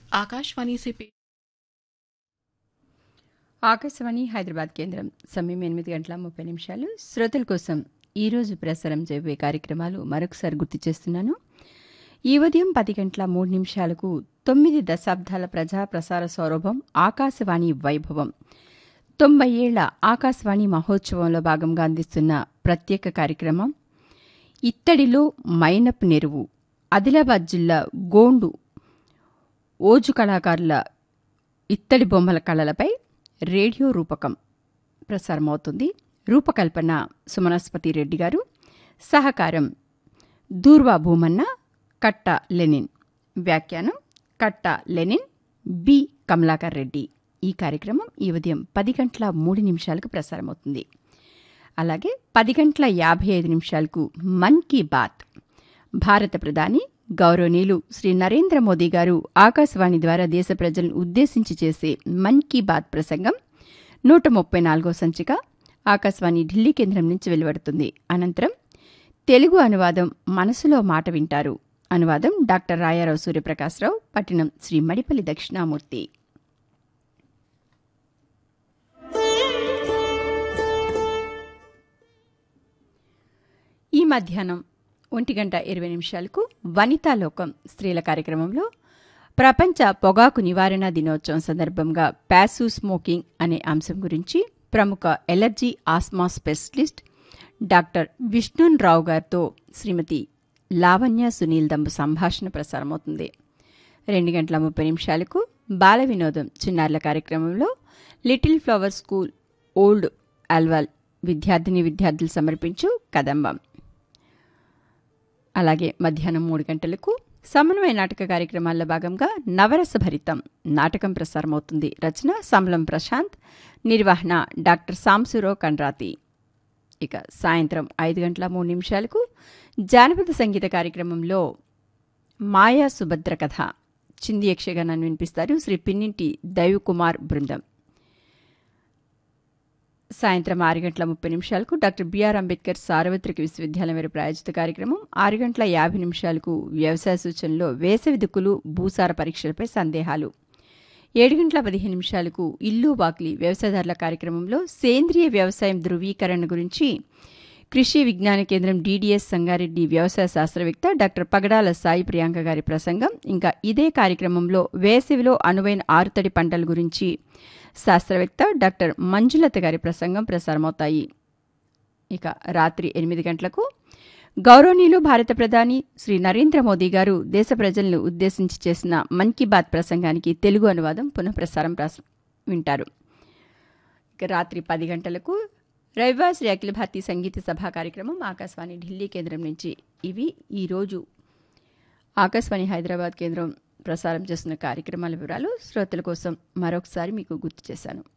आकाशवाणी से पेश ఆకాశవాణి హైదరాబాద్ కేంద్రం సమయం ఎనిమిది గంటల ముప్పై నిమిషాలు శ్రోతల కోసం ఈరోజు ప్రసారం చేయబోయే కార్యక్రమాలు మరొకసారి గుర్తు చేస్తున్నాను ఈ ఉదయం పది గంటల మూడు నిమిషాలకు తొమ్మిది దశాబ్దాల ప్రజా ప్రసార సౌరభం ఆకాశవాణి వైభవం తొంభై ఏళ్ల ఆకాశవాణి మహోత్సవంలో భాగంగా అందిస్తున్న ప్రత్యేక కార్యక్రమం ఇత్తడిలో మైనపు నెరువు ఆదిలాబాద్ జిల్లా గోండు ఓజు కళాకారుల ఇత్తడి బొమ్మల కళలపై రేడియో రూపకం ప్రసారమవుతుంది రూపకల్పన సుమనస్పతి రెడ్డి గారు సహకారం దూర్వా భూమన్న కట్ట లెనిన్ వ్యాఖ్యానం కట్ట లెనిన్ బి కమలాకర్ రెడ్డి ఈ కార్యక్రమం ఈ ఉదయం పది గంటల మూడు నిమిషాలకు ప్రసారమవుతుంది అలాగే పది గంటల యాభై ఐదు నిమిషాలకు మన్ కీ బాత్ భారత ప్రధాని గౌరవనీయులు శ్రీ నరేంద్ర మోదీ గారు ఆకాశవాణి ద్వారా దేశ ప్రజలను ఉద్దేశించి చేసే మన్ కీ బాత్ ప్రసంగం నూట ముప్పై నాలుగో సంచిక ఆకాశవాణి ఢిల్లీ కేంద్రం నుంచి వెలువడుతుంది అనంతరం తెలుగు అనువాదం మనసులో మాట వింటారు అనువాదం డాక్టర్ రాయారావు సూర్యప్రకాశ్రావు పట్టినం శ్రీ మడిపల్లి దక్షిణామూర్తి ఈ మధ్యాహ్నం ఒంటి గంట ఇరవై నిమిషాలకు వనితాలోకం స్త్రీల కార్యక్రమంలో ప్రపంచ పొగాకు నివారణ దినోత్సవం సందర్భంగా ప్యాసు స్మోకింగ్ అనే అంశం గురించి ప్రముఖ allergy asthma specialist doctor Vishnu Rao గారితో శ్రీమతి లావణ్య సునీల్ దంబు సంభాషణ ప్రసారమవుతుంది రెండు గంటల ముప్పై నిమిషాలకు బాల వినోదం చిన్నారుల కార్యక్రమంలో little flower school old Alwal విద్యార్థిని విద్యార్థులు సమర్పించు కదంబం అలాగే మధ్యాహ్నం మూడు గంటలకు సమన్వయ నాటక కార్యక్రమాల్లో భాగంగా నవరస భరితం నాటకం ప్రసారమవుతుంది రచన సమలం ప్రశాంత్ నిర్వహణ డాక్టర్ సాంసురావు కండ్రాతి ఇక సాయంత్రం ఐదు గంటల మూడు నిమిషాలకు జానపద సంగీత కార్యక్రమంలో మాయా సుభద్ర కథ చింది యక్షగానాన్ని వినిపిస్తారు శ్రీ పిన్నింటి దైవకుమార్ బృందం సాయంత్రం ఆరు గంటల ముప్పై నిమిషాలకు డాక్టర్ బిఆర్ అంబేద్కర్ సార్వత్రిక విశ్వవిద్యాలయం వారి ప్రాయోజిత కార్యక్రమం ఆరు గంటల యాభై నిమిషాలకు వ్యవసాయ సూచనలో వేసవి దిక్కులు భూసార పరీక్షలపై సందేహాలు ఏడు గంటల పదిహేను నిమిషాలకు ఇల్లు వాకిలి వ్యవసాయదారుల కార్యక్రమంలో సేంద్రియ వ్యవసాయం ధృవీకరణ గురించి కృషి విజ్ఞాన కేంద్రం డీడీఎస్ సంగారెడ్డి వ్యవసాయ శాస్త్రవేత్త డాక్టర్ పగడాల సాయి ప్రియాంక గారి ప్రసంగం ఇంకా ఇదే కార్యక్రమంలో వేసవిలో అనువైన ఆరుతడి పంటల గురించి శాస్త్రవేత్త డాక్టర్ మంజులత గారి ప్రసంగం ప్రసారమవుతాయి ఇక రాత్రి ఎనిమిది గంటలకు గౌరవనీయులు భారత ప్రధాని శ్రీ నరేంద్ర మోదీ గారు దేశ ప్రజలను ఉద్దేశించి చేసిన మన్ కీ బాత్ ప్రసంగానికి తెలుగు అనువాదం పునఃప్రసారం వింటారు ఇక రాత్రి పది గంటలకు రవివార్ శ్రీ అఖిల భారతీయ సంగీత సభా కార్యక్రమం ఆకాశవాణి ఢిల్లీ కేంద్రం నుంచి ఇవి ఈరోజు ఆకాశవాణి హైదరాబాద్ కేంద్రం ప్రసారం చేస్తున్న కార్యక్రమాల వివరాలు శ్రోతల కోసం మరొకసారి మీకు గుర్తు చేశాను